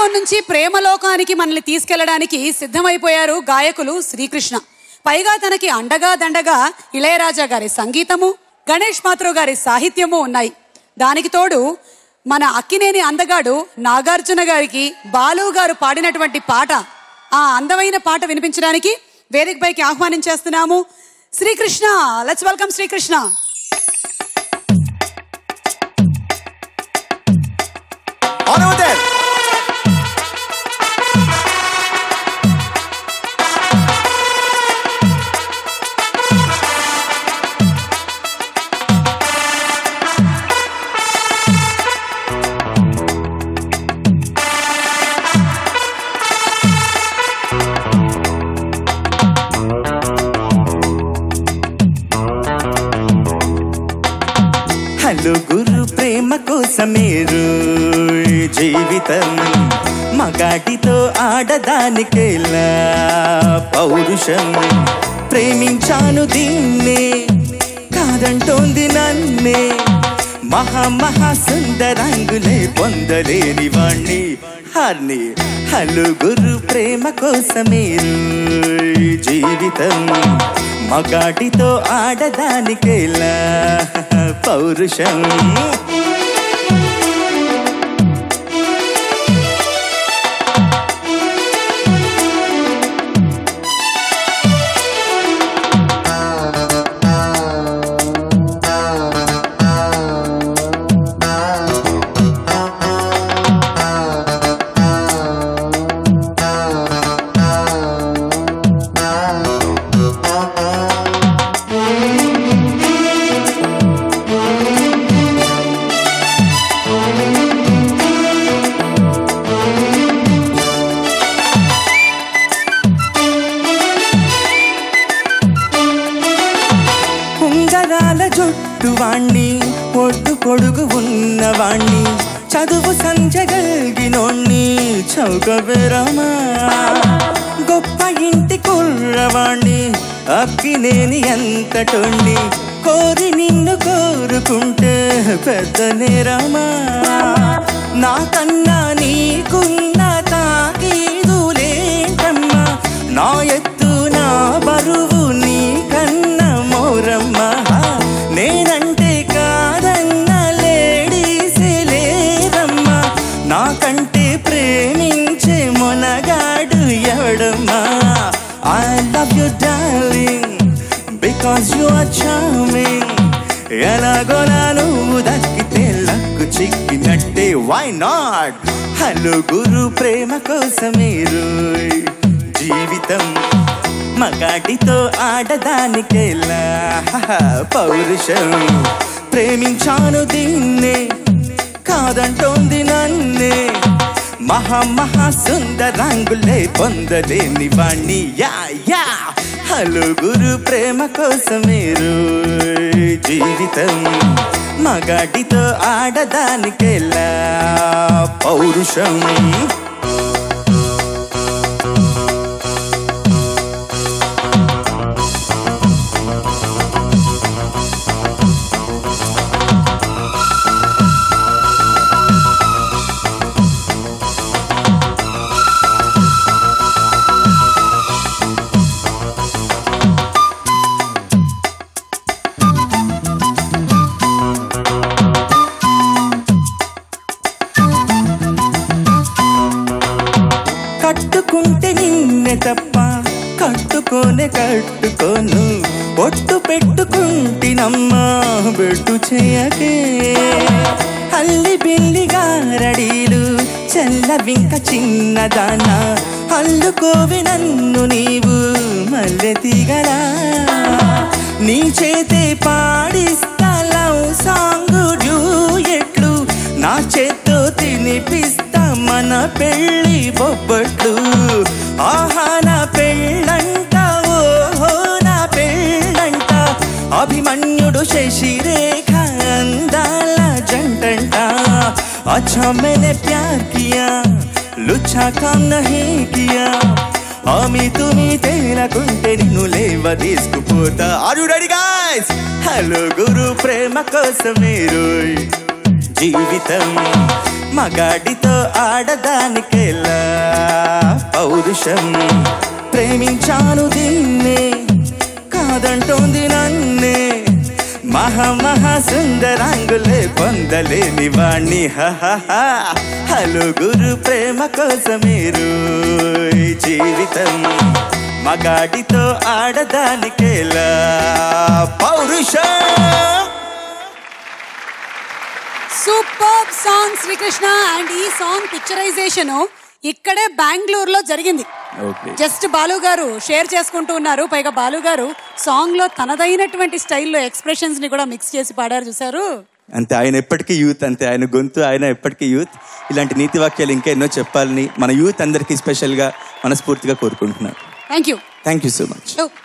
ప్రేమలోకం నుంచి ప్రేమలోకానికి మనల్ని తీసుకెళ్లడానికి సిద్ధమైపోయారు గాయకులు శ్రీకృష్ణ పైగా తనకి అండగా దండగా ఇళయరాజా గారి సంగీతము గణేష్ మాత్రో గారి సాహిత్యము ఉన్నాయి దానికి తోడు మన అక్కినేని అందగాడు నాగార్జున గారికి బాలు గారు పాడినటువంటి పాట ఆ అందమైన పాట వినిపించడానికి వేదికపైకి ఆహ్వానించేస్తున్నాము Srikrishna let's welcome Srikrishna On over there. Hello గురు ప్రేమ కోసమేరు జీవితం మగాటితో ఆడదానికేలా పౌరుషం ప్రేమించాను దీన్నే కాదంటోంది నన్నే మహా మహా సుందరంగులే పొందలేని వాణ్ణి హార్ని హలో గురు ప్రేమ కోసమేరు జీవితం మగాటితో ఆడదానికేలా పౌరుషం ఉంగరాల జుట్టు వాణ్ణి ఒడ్డు పొడుగు ఉన్నవాణ్ణి చదువు సంజగల్గినోణ్ణి చౌకబెరమా గొప్ప ఇంటి కుర్రవాణ్ణి అక్కినేని ఎంతటోణ్ణి కోరి నిన్ను కోరుకుంటే పెద్ద నేరమా నాకన్నా నీకున్న తాకీదులేంటమ్మా నా ఎత్తు నా బరువు నీకన్న మోరమ్మ నేనంటే కాదన్న లేడీసే లేరమ్మా నాకంటే ప్రేమించే మొనగాడు ఎవడమ్మా I love you darling because you are charming ఎలాగోలా నువ్వు దక్కితే లక్కు చిక్కినట్టే వై నాట్ హలో గురు ప్రేమ కోసమేరు జీవితం మగాడితో ఆడదానికెలా పౌరుషం ప్రేమించాను దీన్నే కాదంటోంది నన్నే మహా మహా సుందరంగులే పొందలేని వాణ్ణి యా యా హలో గురు ప్రేమ కోసమేరు జీవితం మగాడితో ఆడదానికెలా పౌరుషం కట్టుకుంటే నిన్నే తప్ప కట్టుకోనే కట్టుకోను ఒట్టు పెట్టుకుంటినమ్మా బెట్టు చేయకే అల్లి బిల్లి గారడీలు చల్లవింక చిన్నదాన అల్లుకోవి నన్ను నీవు మల్లె తీగలా నీ చేతే పాడిస్తా లవ్ సాంగ్ డ్యూయెట్లు నా చేత్తో తినిపిస్తా మన పెళ్ళి బొబ్బట్లు ఆహా నా పెళ్ళంట ఓహో నా పెళ్ళంట అభిమన్యుడు శశిరేఖ అందాల జంటంట अच्छा मैंने प्यार किया लुच्छा काम नहीं किया ఆమె తుమి తేలకుంటే నిన్ను లేవ తీసుకుపోతా are you ready guys hello గురు ప్రేమ కోసమే రోయ్ జీవితం మగాడితో ఆడదానికెలా పౌరుషం ప్రేమించాను దీన్నే కాదంటోంది నన్నే మహా మహా సుందరాంగులే పొందలేని వాణ్ణి హహహ. హలో గురు ప్రేమ కోసమేరు ఈ జీవితం మగాడితో ఆడదానికేలా పౌరుషం సూపర్ సాంగ్ శ్రీకృష్ణ అండ్ ఈ సాంగ్ పిక్చరైజేషన్ ఇక్కడే బెంగళూరులో జరిగింది ఓకే జస్ట్ బాలు గారు షేర్ చేసుకుంటూ ఉన్నారు పైగా బాలు గారు సాంగ్ లో తనదైనటువంటి స్టైల్లో ఎక్స్ప్రెషన్స్ ని కూడా మిక్స్ చేసి పాడారు చూసారు అంతే ఆయన ఎప్పటికీ యూత్ అంతే ఆయన గొంతు ఆయన ఎప్పటికీ యూత్ ఇలాంటి నీతి వాక్యాలు ఇంకా ఎన్నో చెప్పాలని మన యూత్ అందరికీ స్పెషల్గా మనస్ఫూర్తిగా కోరుకుంటున్నాను thank you thank you so much